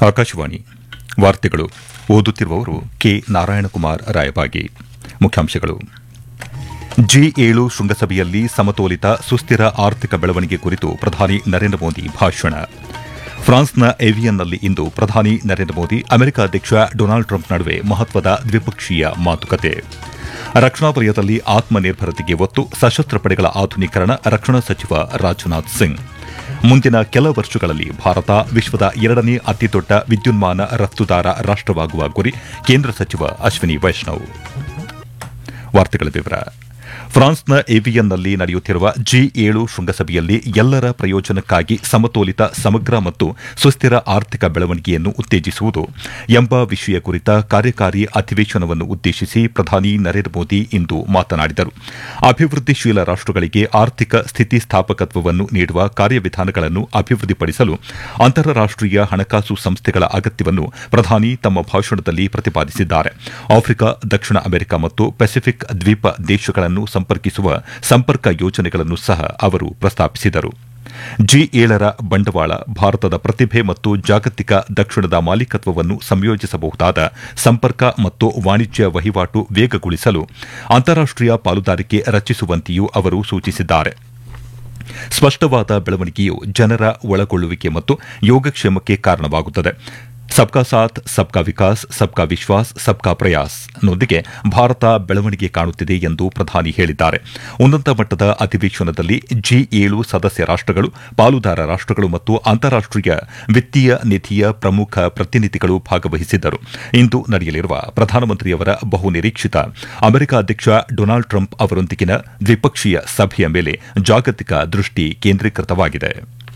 ಆಕಾಶವಾಣಿ ವಾರ್ತೆಗಳು ಓದುತ್ತಿರುವವರು ಕೆ ನಾರಾಯಣಕುಮಾರ್ ರಾಯಬಾಗಿ ಮುಖ್ಯಾಂಶಗಳು ಜಿ ಏಳು ಶೃಂಗಸಭೆಯಲ್ಲಿ ಸಮತೋಲಿತ ಸುಸ್ಥಿರ ಆರ್ಥಿಕ ಬೆಳವಣಿಗೆ ಕುರಿತು ಪ್ರಧಾನಿ ನರೇಂದ್ರ ಮೋದಿ ಭಾಷಣ ಫ್ರಾನ್ಸ್ನ ಏವಿಯನ್ನಲ್ಲಿ ಇಂದು ಪ್ರಧಾನಿ ನರೇಂದ್ರ ಮೋದಿ ಅಮೆರಿಕ ಅಧ್ಯಕ್ಷ ಡೊನಾಲ್ಡ್ ಟ್ರಂಪ್ ನಡುವೆ ಮಹತ್ವದ ದ್ವಿಪಕ್ಷೀಯ ಮಾತುಕತೆ ರಕ್ಷಣಾ ವಲಯದಲ್ಲಿ ಆತ್ಮನಿರ್ಭರತೆಗೆ ಒತ್ತು ಸಶಸ್ತ್ರ ಪಡೆಗಳ ಆಧುನೀಕರಣ ರಕ್ಷಣಾ ಸಚಿವ ರಾಜನಾಥ್ ಸಿಂಗ್ ಮುಂದಿನ ಕೆಲ ವರ್ಷಗಳಲ್ಲಿ ಭಾರತ ವಿಶ್ವದ ಎರಡನೇ ಅತಿದೊಡ್ಡ ವಿದ್ಯುನ್ಮಾನ ರಫ್ತುದಾರ ರಾಷ್ಟವಾಗುವ ಗುರಿ ಕೇಂದ್ರ ಸಚಿವ ಅಶ್ವಿನಿ ವೈಷ್ಣವ್ ವಾರ್ತೆಗಳ ವಿವರ ಫ್ರಾನ್ಸ್ನ ಏವಿಯನ್ನಲ್ಲಿ ನಡೆಯುತ್ತಿರುವ ಜಿ ಏಳು ಶೃಂಗಸಭೆಯಲ್ಲಿ ಎಲ್ಲರ ಪ್ರಯೋಜನಕ್ಕಾಗಿ ಸಮತೋಲಿತ ಸಮಗ್ರ ಮತ್ತು ಸುಸ್ಥಿರ ಆರ್ಥಿಕ ಬೆಳವಣಿಗೆಯನ್ನು ಉತ್ತೇಜಿಸುವುದು ಎಂಬ ವಿಷಯ ಕುರಿತ ಕಾರ್ಯಕಾರಿ ಅಧಿವೇಶನವನ್ನು ಉದ್ದೇಶಿಸಿ ಪ್ರಧಾನಿ ನರೇಂದ್ರ ಮೋದಿ ಇಂದು ಮಾತನಾಡಿದರು ಅಭಿವೃದ್ಧಿಶೀಲ ರಾಷ್ಟಗಳಿಗೆ ಆರ್ಥಿಕ ಸ್ಥಿತಿಸ್ಥಾಪಕತ್ವವನ್ನು ನೀಡುವ ಕಾರ್ಯವಿಧಾನಗಳನ್ನು ಅಭಿವೃದ್ಧಿಪಡಿಸಲು ಅಂತಾರಾಷ್ಟೀಯ ಹಣಕಾಸು ಸಂಸ್ಥೆಗಳ ಅಗತ್ಯವನ್ನು ಪ್ರಧಾನಿ ತಮ್ಮ ಭಾಷಣದಲ್ಲಿ ಪ್ರತಿಪಾದಿಸಿದ್ದಾರೆ ಆಫ್ರಿಕಾ ದಕ್ಷಿಣ ಅಮೆರಿಕ ಮತ್ತು ಪೆಸಿಫಿಕ್ ದ್ವೀಪ ದೇಶಗಳನ್ನು ಸಂಪರ್ಕಿಸುವ ಸಂಪರ್ಕ ಯೋಜನೆಗಳನ್ನು ಸಹ ಅವರು ಪ್ರಸ್ತಾಪಿಸಿದರು ಜಿ ಏಳರ ಬಂಡವಾಳ ಭಾರತದ ಪ್ರತಿಭೆ ಮತ್ತು ಜಾಗತಿಕ ದಕ್ಷಿಣದ ಮಾಲೀಕತ್ವವನ್ನು ಸಂಯೋಜಿಸಬಹುದಾದ ಸಂಪರ್ಕ ಮತ್ತು ವಾಣಿಜ್ಯ ವಹಿವಾಟು ವೇಗಗೊಳಿಸಲು ಅಂತಾರಾಷ್ಟೀಯ ಪಾಲುದಾರಿಕೆ ರಚಿಸುವಂತೆಯೂ ಅವರು ಸೂಚಿಸಿದ್ದಾರೆ ಸ್ಪಷ್ಟವಾದ ಬೆಳವಣಿಗೆಯು ಜನರ ಒಳಗೊಳ್ಳುವಿಕೆ ಮತ್ತು ಯೋಗಕ್ಷೇಮಕ್ಕೆ ಕಾರಣವಾಗುತ್ತದೆ ಸಬ್ಕಾ ಸಾಥ್ ಸಬ್ಕಾ ವಿಕಾಸ್ ಸಬ್ಕಾ ವಿಶ್ವಾಸ್ ಸಬ್ಕಾ ಪ್ರಯಾಸ್ ನೊಂದಿಗೆ ಭಾರತ ಬೆಳವಣಿಗೆ ಕಾಣುತ್ತಿದೆ ಎಂದು ಪ್ರಧಾನಿ ಹೇಳಿದ್ದಾರೆ ಉನ್ನತ ಮಟ್ಟದ ಅಧಿವೇಶನದಲ್ಲಿ ಜಿ ಏಳು ಸದಸ್ಯ ರಾಷ್ಟಗಳು ಪಾಲುದಾರ ರಾಷ್ಟಗಳು ಮತ್ತು ಅಂತಾರಾಷ್ಟೀಯ ವಿತ್ತೀಯ ನಿಧಿಯ ಪ್ರಮುಖ ಪ್ರತಿನಿಧಿಗಳು ಭಾಗವಹಿಸಿದ್ದರು ಇಂದು ನಡೆಯಲಿರುವ ಪ್ರಧಾನಮಂತ್ರಿಯವರ ಬಹುನಿರೀಕ್ಷಿತ ಅಮೆರಿಕ ಅಧ್ಯಕ್ಷ ಡೊನಾಲ್ಡ್ ಟ್ರಂಪ್ ಅವರೊಂದಿಗಿನ ದ್ವಿಪಕ್ಷೀಯ ಸಭೆಯ ಮೇಲೆ ಜಾಗತಿಕ ದೃಷ್ಟಿ ಕೇಂದ್ರೀಕೃತವಾಗಿದೆ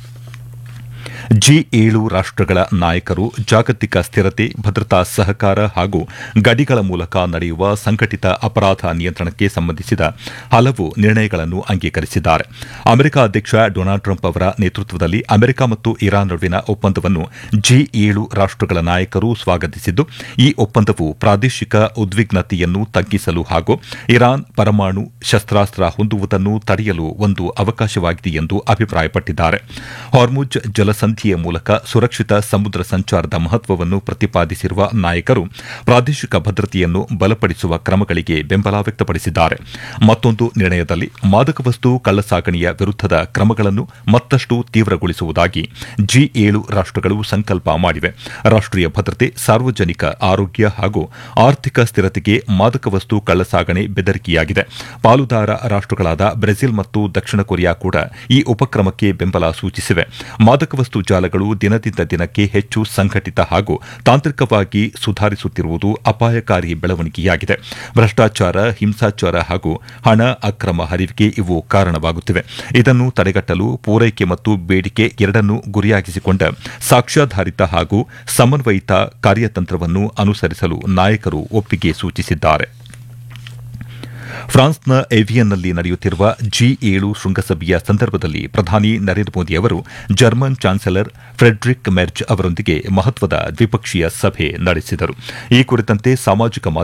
ಜಿ ಏಳು ರಾಷ್ಟಗಳ ನಾಯಕರು ಜಾಗತಿಕ ಸ್ಥಿರತೆ ಭದ್ರತಾ ಸಹಕಾರ ಹಾಗೂ ಗಡಿಗಳ ಮೂಲಕ ನಡೆಯುವ ಸಂಘಟಿತ ಅಪರಾಧ ನಿಯಂತ್ರಣಕ್ಕೆ ಸಂಬಂಧಿಸಿದ ಹಲವು ನಿರ್ಣಯಗಳನ್ನು ಅಂಗೀಕರಿಸಿದ್ದಾರೆ ಅಮೆರಿಕ ಅಧ್ಯಕ್ಷ ಡೊನಾಲ್ಡ್ ಟ್ರಂಪ್ ಅವರ ನೇತೃತ್ವದಲ್ಲಿ ಅಮೆರಿಕ ಮತ್ತು ಇರಾನ್ ನಡುವಿನ ಒಪ್ಪಂದವನ್ನು ಜಿ ಏಳು ರಾಷ್ಟಗಳ ನಾಯಕರು ಸ್ವಾಗತಿಸಿದ್ದು ಈ ಒಪ್ಪಂದವು ಪ್ರಾದೇಶಿಕ ಉದ್ವಿಗ್ನತೆಯನ್ನು ತಗ್ಗಿಸಲು ಹಾಗೂ ಇರಾನ್ ಪರಮಾಣು ಶಸ್ತ್ರಾಸ್ತ್ರ ಹೊಂದುವುದನ್ನು ತಡೆಯಲು ಒಂದು ಅವಕಾಶವಾಗಿದೆ ಎಂದು ಅಭಿಪ್ರಾಯಪಟ್ಟಿದ್ದಾರೆ ಹಾರ್ಮುಜ್ ಜಲಸಂಧಿಯ ಮೂಲಕ ಸುರಕ್ಷಿತ ಸಮುದ್ರ ಸಂಚಾರದ ಮಹತ್ವವನ್ನು ಪ್ರತಿಪಾದಿಸಿರುವ ನಾಯಕರು ಪ್ರಾದೇಶಿಕ ಭದ್ರತೆಯನ್ನು ಬಲಪಡಿಸುವ ಕ್ರಮಗಳಿಗೆ ಬೆಂಬಲ ವ್ಯಕ್ತಪಡಿಸಿದ್ದಾರೆ ಮತ್ತೊಂದು ನಿರ್ಣಯದಲ್ಲಿ ಮಾದಕ ವಸ್ತು ಕಳ್ಳಸಾಗಣೆಯ ವಿರುದ್ದದ ಕ್ರಮಗಳನ್ನು ಮತ್ತಷ್ಟು ತೀವ್ರಗೊಳಿಸುವುದಾಗಿ ಜಿ ಏಳು ರಾಷ್ಟಗಳು ಸಂಕಲ್ಪ ಮಾಡಿವೆ ರಾಷ್ಟೀಯ ಭದ್ರತೆ ಸಾರ್ವಜನಿಕ ಆರೋಗ್ಯ ಹಾಗೂ ಆರ್ಥಿಕ ಸ್ಥಿರತೆಗೆ ಮಾದಕ ವಸ್ತು ಕಳ್ಳಸಾಗಣೆ ಬೆದರಿಕೆಯಾಗಿದೆ ಪಾಲುದಾರ ರಾಷ್ಟಗಳಾದ ಬ್ರೆಜಿಲ್ ಮತ್ತು ದಕ್ಷಿಣ ಕೊರಿಯಾ ಕೂಡ ಈ ಉಪಕ್ರಮಕ್ಕೆ ಬೆಂಬಲ ಸೂಚಿಸಿವೆ ಮಾದಕ ವಸ್ತು ಜಾಲಗಳು ದಿನದಿಂದ ದಿನಕ್ಕೆ ಹೆಚ್ಚು ಸಂಘಟಿತ ಹಾಗೂ ತಾಂತ್ರಿಕವಾಗಿ ಸುಧಾರಿಸುತ್ತಿರುವುದು ಅಪಾಯಕಾರಿ ಬೆಳವಣಿಗೆಯಾಗಿದೆ ಭ್ರಷ್ಟಾಚಾರ ಹಿಂಸಾಚಾರ ಹಾಗೂ ಹಣ ಅಕ್ರಮ ಹರಿವಿಗೆ ಇವು ಕಾರಣವಾಗುತ್ತಿವೆ ಇದನ್ನು ತಡೆಗಟ್ಟಲು ಪೂರೈಕೆ ಮತ್ತು ಬೇಡಿಕೆ ಎರಡನ್ನೂ ಗುರಿಯಾಗಿಸಿಕೊಂಡ ಸಾಕ್ಷ್ಯಾಧಾರಿತ ಹಾಗೂ ಸಮನ್ವಯಿತ ಕಾರ್ಯತಂತ್ರವನ್ನು ಅನುಸರಿಸಲು ನಾಯಕರು ಒಪ್ಪಿಗೆ ಸೂಚಿಸಿದ್ದಾರೆ ಫ್ರಾನ್ಸ್ನ ಏವಿಯನ್ನಲ್ಲಿ ನಡೆಯುತ್ತಿರುವ ಜಿ ಏಳು ಶೃಂಗಸಭೆಯ ಸಂದರ್ಭದಲ್ಲಿ ಪ್ರಧಾನಿ ನರೇಂದ್ರ ಮೋದಿ ಅವರು ಜರ್ಮನ್ ಚಾನ್ಸಲರ್ ಫ್ರೆಡ್ರಿಕ್ ಮೆರ್ಜ್ ಅವರೊಂದಿಗೆ ಮಹತ್ವದ ದ್ವಿಪಕ್ಷೀಯ ಸಭೆ ನಡೆಸಿದರು ಈ ಕುರಿತಂತೆ ಸಾಮಾಜಿಕ